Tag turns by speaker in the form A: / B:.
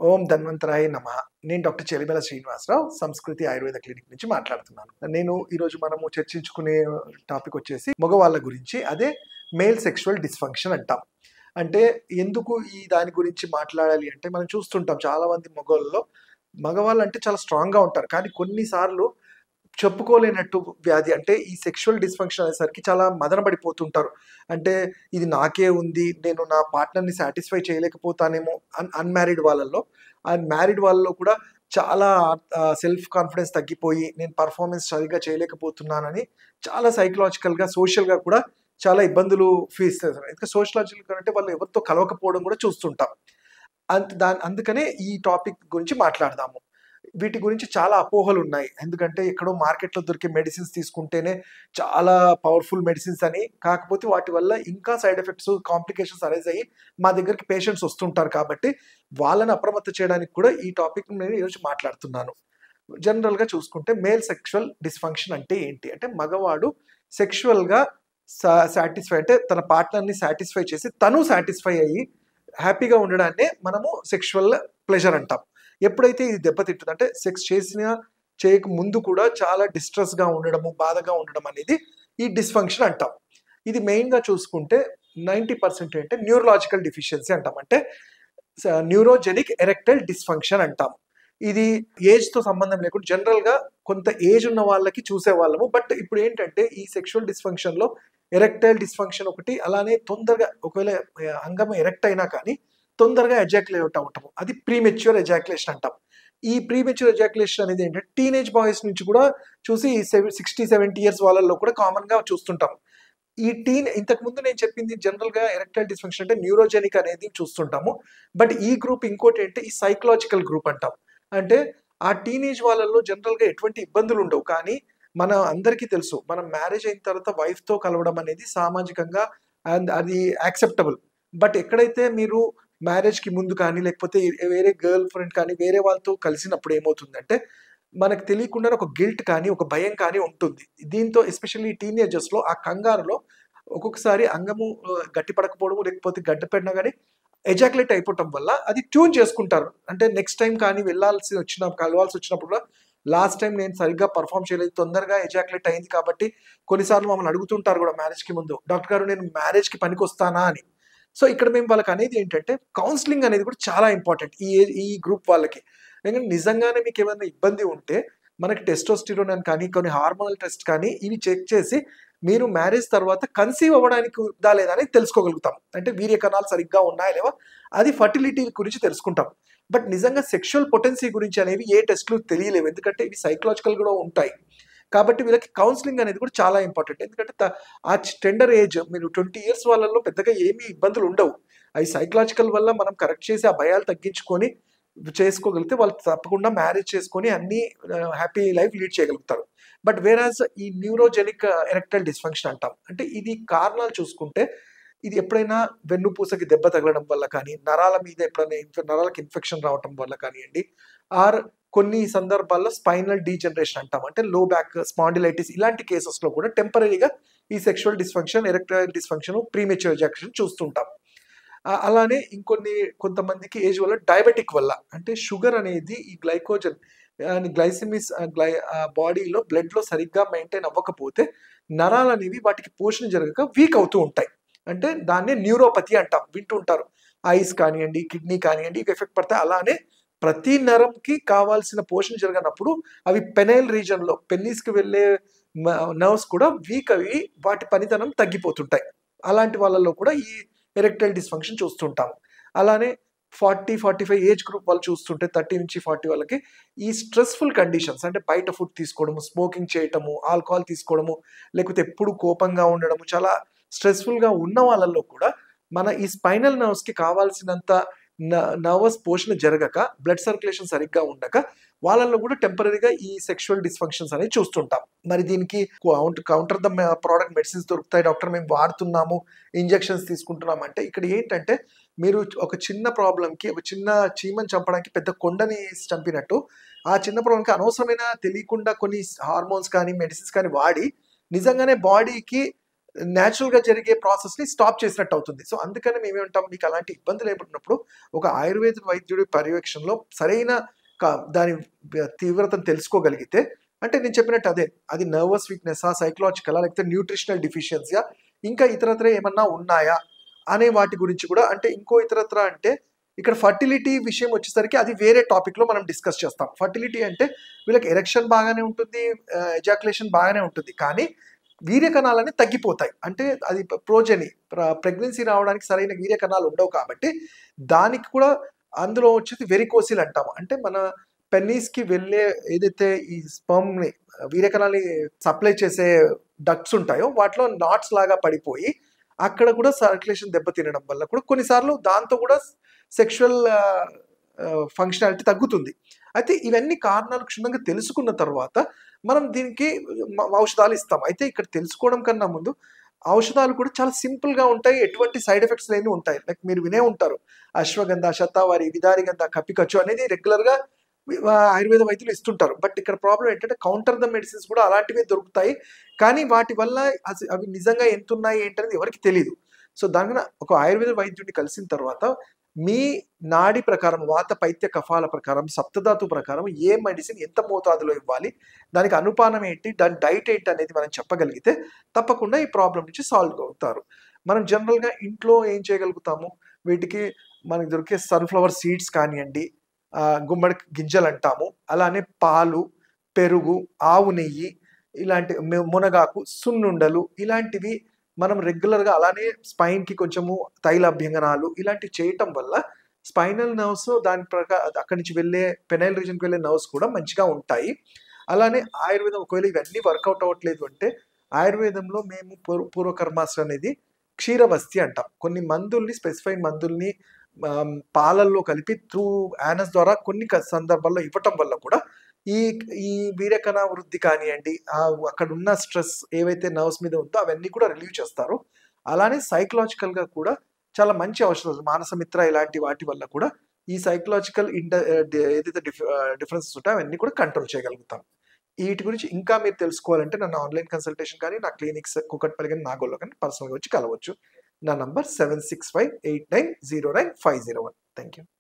A: ఓం ధన్వంతరాయ నమ నేను డాక్టర్ చెలిబెల శ్రీనివాసరావు సంస్కృతి ఆయుర్వేద క్లినిక్ నుంచి మాట్లాడుతున్నాను నేను ఈరోజు మనము చర్చించుకునే టాపిక్ వచ్చేసి మగవాళ్ళ గురించి అదే మేల్ సెక్షువల్ డిస్ఫంక్షన్ అంటాం అంటే ఎందుకు ఈ దాని గురించి మాట్లాడాలి అంటే మనం చూస్తుంటాం చాలా మంది మగవాళ్ళలో మగవాళ్ళు అంటే చాలా స్ట్రాంగ్గా ఉంటారు కానీ కొన్నిసార్లు చెప్పుకోలేనట్టు వ్యాధి అంటే ఈ సెక్షువల్ డిస్ఫంక్షన్ అనేసరికి చాలా మదన పడిపోతుంటారు అంటే ఇది నాకే ఉంది నేను నా పార్ట్నర్ని సాటిస్ఫై చేయలేకపోతానేమో అన్ అన్మ్యారీడ్ వాళ్ళల్లో అండ్ మ్యారీడ్ వాళ్ళలో కూడా చాలా సెల్ఫ్ కాన్ఫిడెన్స్ తగ్గిపోయి నేను పర్ఫార్మెన్స్ సరిగ్గా చేయలేకపోతున్నానని చాలా సైకలాజికల్గా సోషల్గా కూడా చాలా ఇబ్బందులు ఫేస్ చేస్తారు ఎందుకంటే సోషలాజికల్ అంటే వాళ్ళు ఎవరితో కలవకపోవడం కూడా చూస్తుంటాం అంత దాని అందుకనే ఈ టాపిక్ గురించి మాట్లాడదాము వీటి గురించి చాలా అపోహలు ఉన్నాయి ఎందుకంటే ఎక్కడో మార్కెట్లో దొరికే మెడిసిన్స్ తీసుకుంటేనే చాలా పవర్ఫుల్ మెడిసిన్స్ అని కాకపోతే వాటి వల్ల ఇంకా సైడ్ ఎఫెక్ట్స్ కాంప్లికేషన్స్ అరైజ్ అయ్యి మా దగ్గరికి పేషెంట్స్ వస్తుంటారు కాబట్టి వాళ్ళని అప్రమత్త చేయడానికి కూడా ఈ టాపిక్ నేను ఈరోజు మాట్లాడుతున్నాను జనరల్గా చూసుకుంటే మేల్ సెక్షువల్ డిస్ఫంక్షన్ అంటే ఏంటి అంటే మగవాడు సెక్షువల్గా సాటిస్ఫై అంటే తన పార్ట్నర్ని సాటిస్ఫై చేసి తను సాటిస్ఫై అయ్యి హ్యాపీగా ఉండడాన్నే మనము సెక్షువల్ ప్లెజర్ అంటాం ఎప్పుడైతే ఇది దెబ్బతింటుంది అంటే సెక్స్ చేసిన చేయక ముందు కూడా చాలా డిస్ట్రెస్గా ఉండడము బాధగా ఉండడం అనేది ఈ డిస్ఫంక్షన్ అంటాం ఇది మెయిన్గా చూసుకుంటే నైంటీ పర్సెంట్ అంటే న్యూరలాజికల్ డిఫిషియన్సీ అంటాం అంటే న్యూరోజెనిక్ ఎరెక్టల్ డిస్ఫంక్షన్ అంటాం ఇది ఏజ్తో సంబంధం లేకుండా జనరల్గా కొంత ఏజ్ ఉన్న వాళ్ళకి చూసే వాళ్ళము బట్ ఇప్పుడు ఏంటంటే ఈ సెక్షువల్ డిస్ఫంక్షన్లో ఎరెక్టైల్ డిస్ఫంక్షన్ ఒకటి అలానే తొందరగా ఒకవేళ అంగం ఎరెక్ట్ అయినా కానీ తొందరగా ఎజాక్యులేట్ అవటం అది ప్రీమెచ్యూర్ ఎజాక్యులేషన్ అంటాం ఈ ప్రీమెచ్యూర్ ఎజాక్యులేషన్ అనేది ఏంటంటే టీనేజ్ బాయ్స్ నుంచి కూడా చూసి సిక్స్టీ సెవెంటీ ఇయర్స్ వాళ్ళల్లో కూడా కామన్గా చూస్తుంటాం ఈ టీన్ ఇంతకు ముందు నేను చెప్పింది జనరల్గా ఎరెక్టైల్ డిస్ఫంక్షన్ అంటే న్యూరోజెనిక్ అనేది చూస్తుంటాము బట్ ఈ గ్రూప్ ఇంకోటి అంటే ఈ సైకలాజికల్ గ్రూప్ అంటాం అంటే ఆ టీనేజ్ వాళ్ళల్లో జనరల్గా ఎటువంటి ఇబ్బందులు ఉండవు కానీ మన అందరికీ తెలుసు మనం మ్యారేజ్ అయిన తర్వాత వైఫ్తో కలవడం అనేది సామాజికంగా అండ్ అది యాక్సెప్టబుల్ బట్ ఎక్కడైతే మీరు మ్యారేజ్కి ముందు కానీ లేకపోతే వేరే గర్ల్ ఫ్రెండ్ కానీ వేరే వాళ్ళతో కలిసినప్పుడు ఏమవుతుందంటే మనకు తెలియకుండా ఒక గిల్ట్ కానీ ఒక భయం కానీ ఉంటుంది దీంతో ఎస్పెషల్లీ టీనేజర్స్లో ఆ కంగారులో ఒక్కొక్కసారి అంగము గట్టిపడకపోవడం లేకపోతే గడ్డపెడినా కానీ ఎజాక్యులేట్ అయిపోవటం వల్ల అది ట్యూన్ చేసుకుంటారు అంటే నెక్స్ట్ టైం కానీ వెళ్ళాల్సి వచ్చిన కలవాల్సి వచ్చినప్పుడు కూడా లాస్ట్ టైం నేను సరిగ్గా పర్ఫామ్ చేయలేదు తొందరగా ఎజాక్యులేట్ అయింది కాబట్టి కొన్నిసార్లు మమ్మల్ని అడుగుతుంటారు కూడా మ్యారేజ్కి ముందు డాక్టర్ గారు నేను మ్యారేజ్కి పనికి వస్తానా అని సో ఇక్కడ మేము వాళ్ళకి అనేది ఏంటంటే కౌన్సిలింగ్ అనేది కూడా చాలా ఇంపార్టెంట్ ఈ ఈ గ్రూప్ వాళ్ళకి ఎందుకంటే నిజంగానే మీకు ఏమైనా ఇబ్బంది ఉంటే మనకి టెస్టోస్టిరోన్ అని కానీ కొన్ని హార్మోనల్ టెస్ట్ కానీ ఇవి చెక్ చేసి మీరు మ్యారేజ్ తర్వాత కన్సీవ్ అవ్వడానికి ఉందా లేదా అని తెలుసుకోగలుగుతాం అంటే వీర్య కణాలు సరిగ్గా ఉన్నాయా లేవా అది ఫర్టిలిటీ గురించి తెలుసుకుంటాం బట్ నిజంగా సెక్షువల్ పొటెన్సీ గురించి అనేవి ఏ టెస్ట్లు తెలియలేవు ఎందుకంటే ఇవి సైకలాజికల్ కూడా ఉంటాయి కాబట్టి వీళ్ళకి కౌన్సిలింగ్ అనేది కూడా చాలా ఇంపార్టెంట్ ఎందుకంటే ఆ టెండర్ ఏజ్ మీరు ట్వంటీ ఇయర్స్ వాళ్ళలో పెద్దగా ఏమీ ఇబ్బందులు ఉండవు అవి సైకలాజికల్ వల్ల మనం కరెక్ట్ చేసి ఆ భయాలు తగ్గించుకొని చేసుకోగలిగితే వాళ్ళు తప్పకుండా మ్యారేజ్ చేసుకొని అన్ని హ్యాపీ లైఫ్ లీడ్ చేయగలుగుతారు బట్ వేరాజ్ ఈ న్యూరోజెనిక్ ఎరెక్టల్ డిస్ఫంక్షన్ అంటాం అంటే ఇది కారణాలు చూసుకుంటే ఇది ఎప్పుడైనా వెన్నుపూసకి దెబ్బ తగలడం వల్ల కానీ నరాల మీద ఎప్పుడైనా నరాలకు ఇన్ఫెక్షన్ రావటం వల్ల కానివ్వండి ఆర్ కొన్ని సందర్భాల్లో స్పైనల్ డీజనరేషన్ అంటాం అంటే లో బ్యాక్ స్పాండిలైటిస్ ఇలాంటి కేసెస్లో కూడా టెంపరీగా ఈ sexual dysfunction erectile dysfunction premature ejaculation చూస్తుంటాం అలానే ఇంకొన్ని కొంతమందికి ఏజ్ వల్ల డయాబెటిక్ వల్ల అంటే షుగర్ అనేది ఈ గ్లైకోజన్ గ్లైసిమిస్ గ్లై బాడీలో బ్లడ్లో సరిగ్గా మెయింటైన్ అవ్వకపోతే నరాలు అనేవి వాటికి పోషణ జరగక వీక్ అవుతూ ఉంటాయి అంటే దాన్నే న్యూరోపతి అంటాం వింటుంటారు ఐస్ కానివ్వండి కిడ్నీ కానివ్వండి ఇవి ఎఫెక్ట్ పడతాయి అలానే ప్రతి నరంకి కావాల్సిన పోషణ జరగనప్పుడు అవి పెనైల్ రీజన్లో పెన్నీస్కి వెళ్ళే నర్వ్స్ కూడా వీక్ అవి వాటి పనితనం తగ్గిపోతుంటాయి అలాంటి వాళ్ళలో కూడా ఈ ఎరెక్టైల్ డిస్ఫంక్షన్ చూస్తుంటాం అలానే forty forty five age group వాళ్ళు చూస్తుంటే థర్టీ నుంచి ఫార్టీ వాళ్ళకి ఈ స్ట్రెస్ఫుల్ కండిషన్స్ అంటే బయట ఫుడ్ తీసుకోవడము స్మోకింగ్ చేయటము ఆల్కహాల్ తీసుకోవడము లేకపోతే ఎప్పుడు కోపంగా ఉండడము చాలా స్ట్రెస్ఫుల్గా ఉన్న వాళ్ళల్లో కూడా మన ఈ స్పైనల్ నర్వ్స్కి కావాల్సినంత నర్వస్ పోషణ జరగక బ్లడ్ సర్క్యులేషన్ సరిగ్గా ఉండక వాళ్ళల్లో కూడా టెంపరీగా ఈ సెక్షువల్ డిస్ఫంక్షన్స్ అనేవి చూస్తుంటాం మరి దీనికి కౌంటర్ ద ప్రోడక్ట్ మెడిసిన్స్ దొరుకుతాయి డాక్టర్ మేము వాడుతున్నాము ఇంజెక్షన్స్ తీసుకుంటున్నాం అంటే ఇక్కడ ఏంటంటే మీరు ఒక చిన్న ప్రాబ్లంకి ఒక చిన్న చీమని చంపడానికి పెద్ద కొండని చంపినట్టు ఆ చిన్న ప్రాబ్లంకి అనవసరమైన తెలియకుండా కొన్ని హార్మోన్స్ కానీ మెడిసిన్స్ కానీ వాడి నిజంగానే బాడీకి న్యాచురల్గా జరిగే ప్రాసెస్ని స్టాప్ చేసినట్టు అవుతుంది సో అందుకని మేమేమంటాం మీకు అలాంటి ఇబ్బందులు ఏర్పడినప్పుడు ఒక ఆయుర్వేద వైద్యుడి పర్యవేక్షణలో సరైన క- దాని తీవ్రతను తెలుసుకోగలిగితే అంటే నేను చెప్పినట్టు అదే అది నర్వస్ వీక్నెస్ సైకలాజికల్ లేకపోతే న్యూట్రిషనల్ డిఫిషియన్సీయా ఇంకా ఇతరత్ర ఏమన్నా ఉన్నాయా అనే వాటి గురించి కూడా అంటే ఇంకో ఇతరత్ర అంటే ఇక్కడ ఫర్టిలిటీ విషయం వచ్చేసరికి అది వేరే టాపిక్ లో మనం డిస్కస్ చేస్తాం ఫర్టిలిటీ అంటే వీళ్ళకి ఎరెక్షన్ బాగానే ఉంటుంది ఎజాకులేషన్ బాగానే ఉంటుంది కానీ వీర్య కణాలని తగ్గిపోతాయి అంటే అది ప్రోజని ప్రెగ్నెన్సీ రావడానికి సరైన వీర్య కణాలు ఉండవు కాబట్టి దానికి కూడా అందులో వచ్చేసి వెరికోసిల్ అంటాము అంటే మన పెన్నీస్ కి వెళ్ళే ఏదైతే ఈ స్పర్మ్ ని వీర్య కణాలని సప్లై చేసే డక్ట్స్ ఉంటాయో వాటిలో నాట్స్ లాగా పడిపోయి అక్కడ కూడా సర్క్యులేషన్ దెబ్బతినడం వల్ల కూడా కొన్నిసార్లు దాంతో కూడా సెక్షువల్ ఫంక్షనాలిటీ తగ్గుతుంది అయితే ఇవన్నీ కారణాలు క్షుణ్ణంగా తెలుసుకున్న తర్వాత మనం దీనికి మ- ఔషధాలు ఇస్తాం అయితే ఇక్కడ తెలుసుకోవడం కన్నా ముందు ఔషధాలు కూడా చాలా సింపుల్ గా ఉంటాయి ఎటువంటి సైడ్ ఎఫెక్ట్స్ లేని ఉంటాయి లైక్ మీరు వినే ఉంటారు అశ్వగంధ శతావారి విదారిగంధ కపికచ్చు అనేది రెగ్యులర్ గా వి- ఆ, ఆయుర్వేద వైద్యులు ఇస్తుంటారు బట్ ఇక్కడ ప్రాబ్లం ఏంటంటే కౌంటర్ ద మెడిసిన్స్ కూడా అలాంటివే దొరుకుతాయి కానీ వాటి వల్ల అస- అవి నిజంగా ఎంత ఉన్నాయి ఏంటనేది ఎవరికి తెలియదు సో దానివల్ల ఒక ఆయుర్వేద వైద్యుడిని కలిసిన తర్వాత మీ నాడి ప్రకారం వాత పైత్య కఫాల ప్రకారం సప్తధాతు ప్రకారం ఏ మెడిసిన్ ఎంత మోతాదులో ఇవ్వాలి దానికి అనుపానం ఏంటి దాని డైట్ ఏంటి అనేది మనం చెప్పగలిగితే తప్పకుండా ఈ ప్రాబ్లం నుంచి సాల్వ్ అవుతారు మనం జనరల్గా ఇంట్లో ఏం చేయగలుగుతాము వీటికి మనకి దొరికే సన్ఫ్లవర్ సీడ్స్ కానివ్వండి ఆ, గుమ్మడి గింజలు అంటాము అలానే పాలు పెరుగు ఆవు నెయ్యి ఇలాంటి ము- మునగాకు సున్నుండలు ఇలాంటివి మనం రెగ్యులర్గా అలానే స్పైన్కి కొంచెము తైల అభ్యంగనాలు ఇలాంటివి చేయటం వల్ల స్పైనల్ నర్వ్స్ దాని ప్రకారం అక్కడి నుంచి వెళ్ళే పెనైల్ రీజన్కి వెళ్ళే నర్వ్స్ కూడా మంచిగా ఉంటాయి అలానే ఆయుర్వేదం ఒకవేళ ఇవన్నీ వర్కౌట్ అవ్వట్లేదు అంటే ఆయుర్వేదంలో మేము పూర్వ పూర్వకర్మాస్ అనేది క్షీరవస్తి అంటాం కొన్ని మందుల్ని స్పెసిఫైడ్ మందుల్ని ఆమ్, పాలల్లో కలిపి త్రూ యానస్ ద్వారా కొన్ని క- సందర్భాల్లో ఇవ్వటం వల్ల కూడా ఈ ఈ వీరకణ వృద్ధి కానివ్వండి ఆ అక్కడ ఉన్న స్ట్రెస్ ఏవైతే నర్వ్స్ మీద ఉందో అవన్నీ కూడా రిలీవ్ చేస్తారు అలానే సైకలాజికల్ గా కూడా చాలా మంచి ఔషధాలు మానసమిత్ర ఇలాంటి వాటి వల్ల కూడా ఈ సైకలాజికల్ ఇంట ఏదైతే డిఫరెన్సెస్ ఉంటాయో అవన్నీ కూడా కంట్రోల్ చేయగలుగుతాం వీటి గురించి ఇంకా మీరు తెలుసుకోవాలంటే నన్ను ఆన్లైన్ కన్సల్టేషన్ కానీ నా క్లినిక్స్ కుకట్పల్లి కానీ నాగోల్లో కానీ పర్సనల్గా వచ్చి కలవచ్చు నా number seven six five eight nine zero nine five zero one thank you